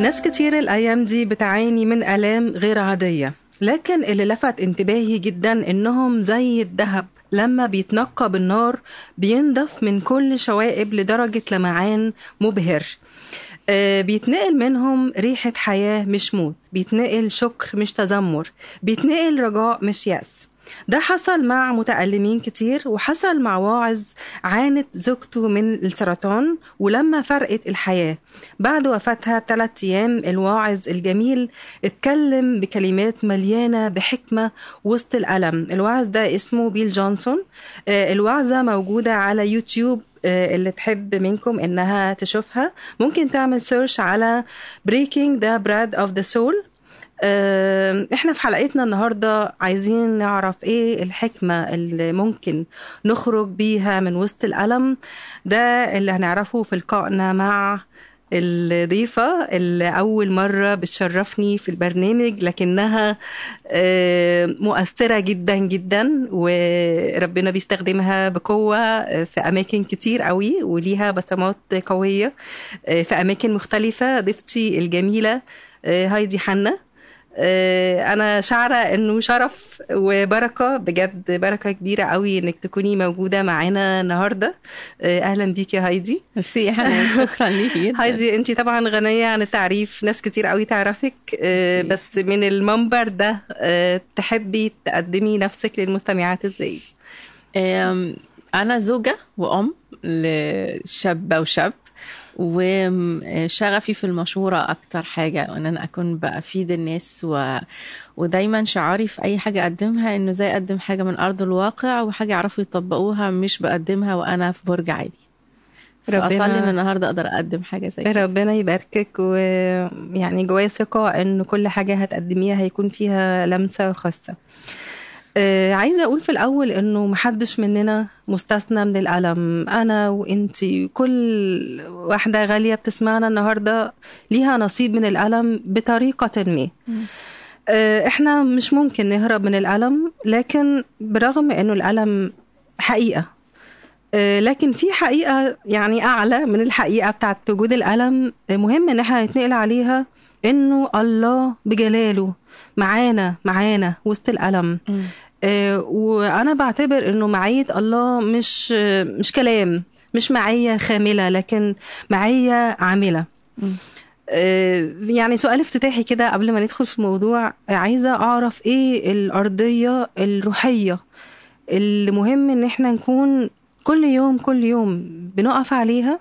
ناس كتير الأيام دي بتعاني من آلام غير عادية لكن اللي لفت انتباهي جدا إنهم زي الذهب لما بيتنقى بالنار بينضف من كل شوائب لدرجة لمعان مبهر آه، بيتنقل منهم ريحة حياة مش موت بيتنقل شكر مش تذمر بيتنقل رجاء مش يأس ده حصل مع متألمين كتير وحصل مع واعظ عانت زوجته من السرطان ولما فرقت الحياة بعد وفاتها بثلاث أيام الواعظ الجميل اتكلم بكلمات مليانة بحكمة وسط الألم الواعظ ده اسمه بيل جونسون آه، الوعظة موجودة على يوتيوب آه، اللي تحب منكم انها تشوفها ممكن تعمل سيرش على Breaking the Bread of the Soul آه، احنا في حلقتنا النهارده عايزين نعرف ايه الحكمه اللي ممكن نخرج بيها من وسط الالم ده اللي هنعرفه في لقائنا مع الضيفة اللي أول مرة بتشرفني في البرنامج لكنها آه، مؤثرة جدا جدا وربنا بيستخدمها بقوة في أماكن كتير قوي وليها بصمات قوية آه، في أماكن مختلفة ضيفتي الجميلة آه، هايدي حنا آه، انا شعره انه شرف وبركه بجد بركه كبيره قوي انك تكوني موجوده معانا النهارده آه، اهلا بيكي يا هايدي ميرسي يا حنان شكرا ليكي جدا هايدي انت طبعا غنيه عن التعريف ناس كتير قوي تعرفك آه، ميرسي. بس من المنبر ده آه، تحبي تقدمي نفسك للمستمعات ازاي أم، أنا زوجة وأم لشابة وشاب وشغفي في المشورة أكتر حاجة وإن أنا أكون بأفيد الناس و... ودايما شعاري في أي حاجة أقدمها إنه زي أقدم حاجة من أرض الواقع وحاجة يعرفوا يطبقوها مش بقدمها وأنا في برج عادي ربنا- فأصلي إن النهاردة أقدر أقدم حاجة زي كده ربنا يباركك ويعني جوايا ثقة ان كل حاجة هتقدميها هيكون فيها لمسة خاصة آه عايزة أقول في الأول إنه محدش مننا مستثنى من الألم أنا وإنتي كل واحدة غالية بتسمعنا النهاردة ليها نصيب من الألم بطريقة ما آه إحنا مش ممكن نهرب من الألم لكن برغم إنه الألم حقيقة آه، لكن في حقيقة يعني أعلى من الحقيقة بتاعت وجود الألم آه، مهم إن احنا نتنقل عليها إنه الله بجلاله معانا معانا وسط الألم مم. آه، وأنا بعتبر إنه معية الله مش آه، مش كلام مش معية خاملة لكن معية عاملة مم. آه، يعني سؤال افتتاحي كده قبل ما ندخل في الموضوع آه، عايزة أعرف إيه الأرضية الروحية اللي مهم إن إحنا نكون كل يوم كل يوم بنقف عليها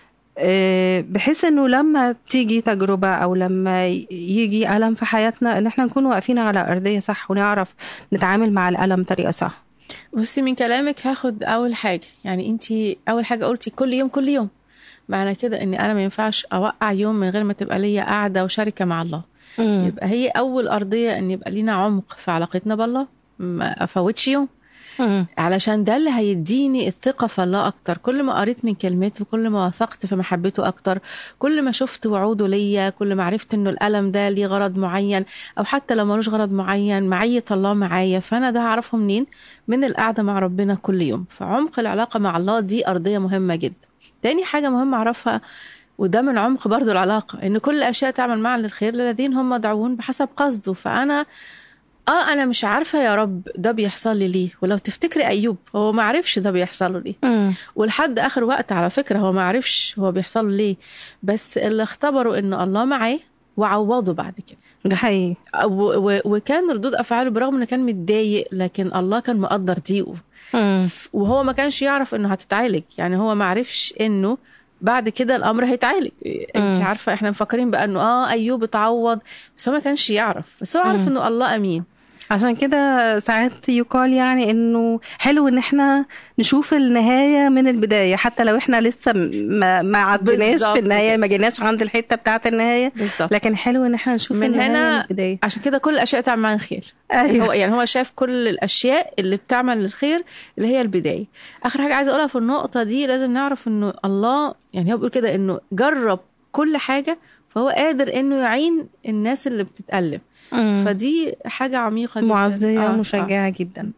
آه، بحيث إنه لما تيجي تجربة أو لما ي- يجي ألم في حياتنا إن إحنا نكون واقفين على أرضية صح ونعرف نتعامل مع الألم بطريقة صح بصي من كلامك هاخد اول حاجه يعني انت اول حاجه قلتي كل يوم كل يوم معنى كده ان انا ما ينفعش اوقع يوم من غير ما تبقى ليا قاعده وشركه مع الله يبقى هي اول ارضيه ان يبقى لينا عمق في علاقتنا بالله ما افوتش يوم مم. علشان ده اللي هيديني الثقة في الله أكتر كل ما قريت من كلمته كل ما وثقت في محبته أكتر كل ما شفت وعوده ليا كل ما عرفت إنه الألم ده ليه غرض معين أو حتى لو ملوش غرض معين معية الله معايا فأنا ده هعرفه منين من القعدة مع ربنا كل يوم فعمق العلاقة مع الله دي أرضية مهمة جدا تاني حاجة مهمة أعرفها وده من عمق برضو العلاقة إن كل الأشياء تعمل معا للخير للذين هم مدعوون بحسب قصده فأنا اه انا مش عارفه يا رب ده بيحصل لي ليه ولو تفتكري ايوب هو ما عرفش ده بيحصل له ليه مم. ولحد اخر وقت على فكره هو ما عرفش هو بيحصل له ليه بس اللي اختبروا ان الله معاه وعوضه بعد كده ده حقيقي و- و- وكان ردود افعاله برغم انه كان متضايق لكن الله كان مقدر ضيقه مم. وهو ما كانش يعرف انه هتتعالج يعني هو ما عرفش انه بعد كده الامر هيتعالج انت مم. عارفه احنا مفكرين بقى انه اه ايوب اتعوض بس هو ما كانش يعرف بس هو عارف مم. انه الله امين عشان كده ساعات يقال يعني انه حلو ان احنا نشوف النهايه من البدايه حتى لو احنا لسه م- ما ما عدناش بالظبط في النهايه كده. ما جيناش عند الحته بتاعه النهايه بالظبط لكن حلو ان احنا نشوف من النهايه هنا من البدايه عشان كده كل الاشياء تعمل عن خير ايوه هو يعني هو شاف كل الاشياء اللي بتعمل للخير اللي هي البدايه اخر حاجه عايزه اقولها في النقطه دي لازم نعرف انه الله يعني هو بيقول كده انه جرب كل حاجه فهو قادر انه يعين الناس اللي بتتألم مم. فدي حاجه عميقه جدا معزيه آه، ومشجعه جدا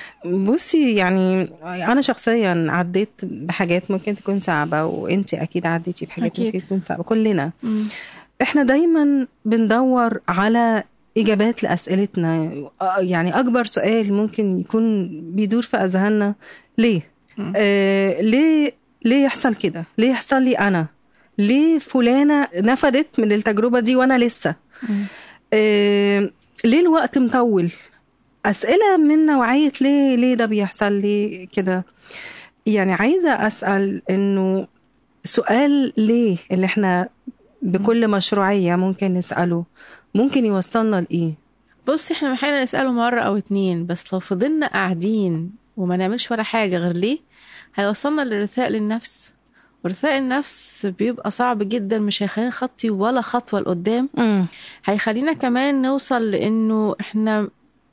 بصي يعني انا شخصيا عديت بحاجات ممكن تكون صعبه وانت اكيد عديتي بحاجات أكيد. ممكن تكون صعبه كلنا آه. مم. احنا دايما بندور على اجابات لاسئلتنا آه، يعني اكبر سؤال ممكن يكون بيدور في اذهاننا ليه مم. آه ليه ليه يحصل كده ليه يحصل لي انا ليه فلانه نفدت من التجربه دي وانا لسه مم. آه ليه الوقت مطول اسئله من نوعيه ليه ليه ده بيحصل لي كده يعني عايزه اسال انه سؤال ليه اللي احنا بكل مشروعيه ممكن نساله ممكن يوصلنا لايه بص احنا محتاجين نسأله مرة أو اتنين بس لو فضلنا قاعدين وما نعملش ولا حاجة غير ليه هيوصلنا للرثاء للنفس ورثاء النفس بيبقى صعب جدا مش هيخلينا خطي ولا خطوة لقدام امم هيخلينا كمان نوصل لأنه احنا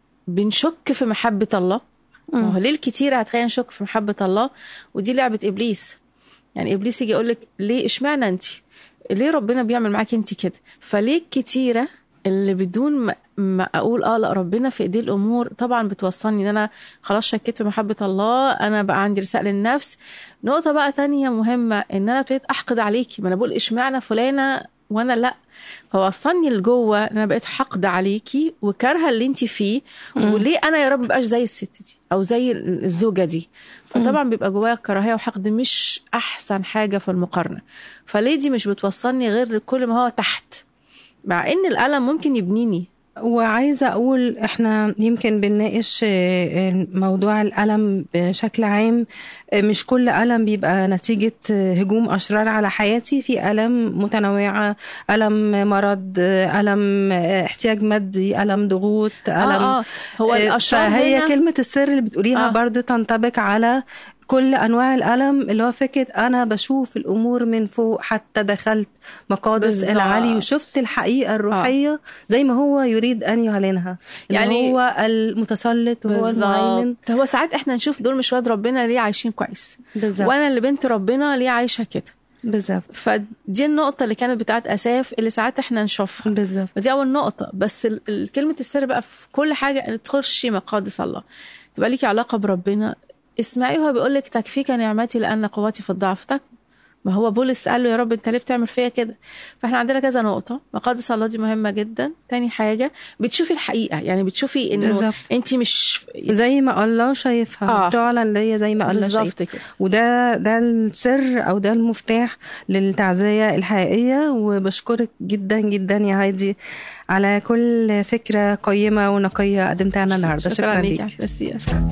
بنشك في محبة الله ما هو ليه الكتير هتخلينا نشك في محبة الله ودي لعبة إبليس يعني إبليس يجي يقولك ليه اشمعنى انت ليه ربنا بيعمل معاك انت كده فليه الكتيرة اللي بدون ما, ما اقول اه لا ربنا في ايديه الامور طبعا بتوصلني ان انا خلاص شكيت في محبه الله انا بقى عندي رساله للنفس نقطه بقى تانية مهمه ان انا ابتديت احقد عليكي ما انا بقول اشمعنى فلانه وانا لا فوصلني لجوه ان انا بقيت حقد عليكي وكارهه اللي انت فيه وليه انا يا رب مبقاش زي الست دي او زي الزوجه دي فطبعا بيبقى جوايا كراهيه وحقد مش احسن حاجه في المقارنه فليه دي مش بتوصلني غير لكل ما هو تحت مع ان الالم ممكن يبنيني وعايزة أقول إحنا يمكن بنناقش آه، موضوع الألم بشكل عام آه، مش كل ألم بيبقى نتيجة آه، هجوم أشرار على حياتي في ألم متنوعة ألم مرض آه، ألم آه، احتياج مادي ألم ضغوط ألم اه اه هو آه، الاشرار فهي هنا كلمة السر اللي بتقوليها آه. برضو تنطبق على كل انواع الالم اللي هو فكره انا بشوف الامور من فوق حتى دخلت مقادس بالظبط. العلي وشفت الحقيقه الروحيه زي ما هو يريد ان يعلنها يعني يعني- هو المتسلط وهو المهيمن بالظبط هو ساعات احنا نشوف دول مش ولاد ربنا ليه عايشين كويس بالظبط وانا اللي بنت ربنا ليه عايشه كده بالظبط فدي النقطه اللي كانت بتاعت اساف اللي ساعات احنا نشوفها بالظبط ودي اول نقطه بس ال- ال- كلمه السر بقى في كل حاجه ان تخشي مقادس الله تبقى ليكي علاقه بربنا اسمعي وهو بيقول لك تكفيك نعمتي لان قوتي في الضعف تكمن ما هو بولس قال له يا رب انت ليه بتعمل فيا كده فاحنا عندنا كذا نقطه مقادس الله دي مهمه جدا تاني حاجه بتشوفي الحقيقه يعني بتشوفي انه بالظبط. انت مش زي ما الله شايفها آه. تعلن ليا زي ما الله شايفها بالظبط كده وده ده السر او ده المفتاح للتعزيه الحقيقيه وبشكرك جدا جدا يا هايدي على كل فكره قيمه ونقيه قدمتها لنا النهارده شكرا ليك ليك ميرسي شكرا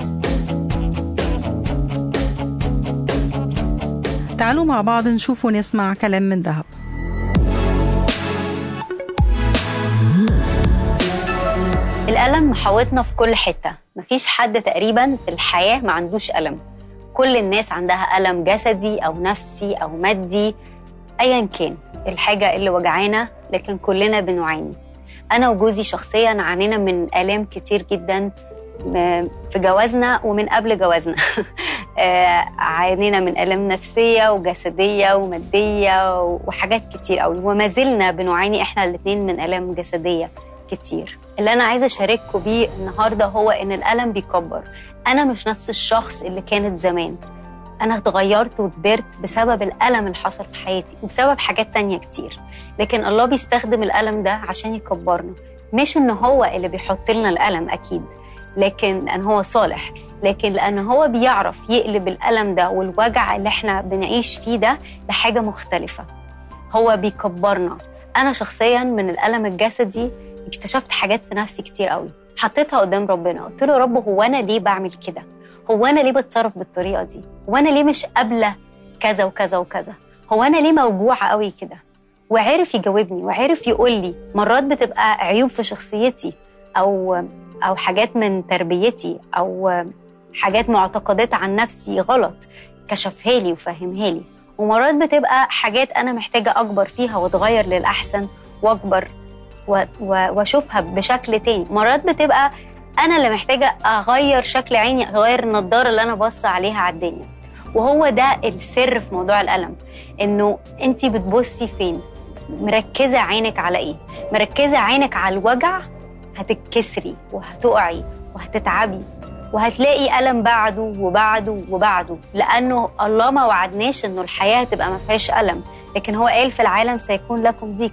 تعالوا مع بعض نشوف ونسمع كلام من ذهب الألم محاوطنا في كل حتة مفيش حد تقريبا في الحياة ما عندوش ألم كل الناس عندها ألم جسدي أو نفسي أو مادي أيا كان الحاجة اللي وجعانا لكن كلنا بنعاني أنا وجوزي شخصيا عانينا من آلام كتير جدا م- في جوازنا ومن قبل جوازنا آه، عانينا من آلام نفسية وجسدية ومادية وحاجات كتير قوي وما زلنا بنعاني احنا الاتنين من آلام جسدية كتير اللي انا عايزه اشارككم بيه النهارده هو ان الالم بيكبر انا مش نفس الشخص اللي كانت زمان انا اتغيرت وكبرت بسبب الالم اللي حصل في حياتي وبسبب حاجات تانية كتير لكن الله بيستخدم الالم ده عشان يكبرنا مش ان هو اللي بيحط لنا الالم اكيد لكن لان هو صالح لكن لان هو بيعرف يقلب الالم ده والوجع اللي احنا بنعيش فيه ده لحاجه مختلفه هو بيكبرنا انا شخصيا من الالم الجسدي اكتشفت حاجات في نفسي كتير قوي حطيتها قدام ربنا قلت له يا رب هو انا ليه بعمل كده هو انا ليه بتصرف بالطريقه دي هو انا ليه مش قابله كذا وكذا وكذا هو انا ليه موجوعه قوي كده وعرف يجاوبني وعرف يقول لي مرات بتبقى عيوب في شخصيتي او او حاجات من تربيتي او حاجات معتقدات عن نفسي غلط كشفها لي وفهمها لي ومرات بتبقى حاجات انا محتاجه اكبر فيها واتغير للاحسن واكبر و- و- واشوفها بشكل تاني مرات بتبقى انا اللي محتاجه اغير شكل عيني اغير النضاره اللي انا باصه عليها على الدنيا وهو ده السر في موضوع الالم انه انت بتبصي فين مركزه عينك على ايه مركزه عينك على الوجع هتتكسري وهتقعي وهتتعبي وهتلاقي ألم بعده وبعده وبعده لأنه الله ما وعدناش إنه الحياة هتبقى ما فيهاش ألم لكن هو قال في العالم سيكون لكم ضيق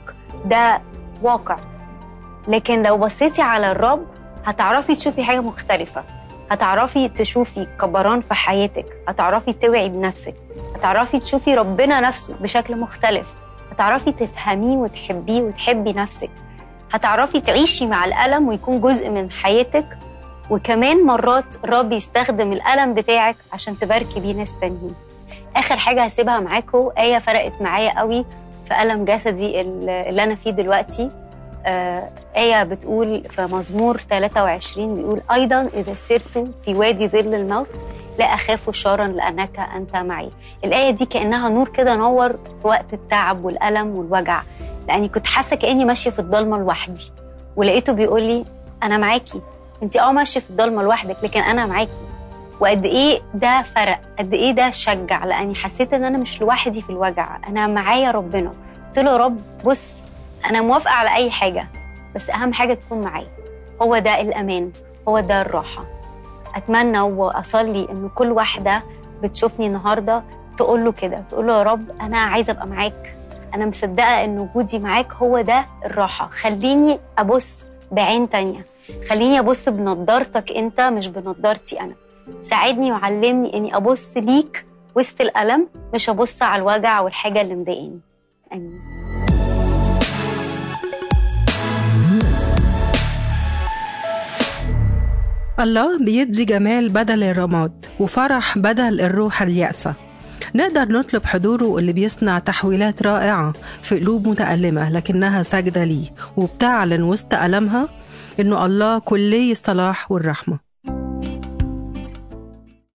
ده واقع لكن لو بصيتي على الرب هتعرفي تشوفي حاجة مختلفة هتعرفي تشوفي كبران في حياتك هتعرفي توعي بنفسك هتعرفي تشوفي ربنا نفسه بشكل مختلف هتعرفي تفهميه وتحبيه وتحبي نفسك هتعرفي تعيشي مع الألم ويكون جزء من حياتك وكمان مرات الرب يستخدم الألم بتاعك عشان تباركي بيه ناس تانيين آخر حاجة هسيبها معاكم آية فرقت معايا قوي في ألم جسدي اللي أنا فيه دلوقتي آه آية بتقول في مزمور 23 بيقول أيضا إذا سرت في وادي ظل الموت لا أخاف شرا لأنك أنت معي الآية دي كأنها نور كده نور في وقت التعب والألم والوجع لأني كنت حاسة كأني ماشية في الضلمة لوحدي ولقيته بيقول لي أنا معاكي أنت أه ماشية في الضلمة لوحدك لكن أنا معاكي وقد ايه ده فرق قد ايه ده شجع لاني حسيت ان انا مش لوحدي في الوجع انا معايا ربنا قلت له يا رب بص انا موافقه على اي حاجه بس اهم حاجه تكون معايا هو ده الامان هو ده الراحه اتمنى واصلي ان كل واحده بتشوفني النهارده تقول له كده تقول له يا رب انا عايزه ابقى معاك انا مصدقه ان وجودي معاك هو ده الراحه خليني ابص بعين تانية خليني ابص بنضارتك انت مش بنضارتي انا ساعدني وعلمني اني ابص ليك وسط الالم مش ابص على الوجع والحاجه اللي مضايقاني امين الله بيدي جمال بدل الرماد وفرح بدل الروح اليأسة نقدر نطلب حضوره اللي بيصنع تحويلات رائعة في قلوب متألمة لكنها ساجدة ليه وبتعلن وسط ألمها إنه الله كلي الصلاح والرحمة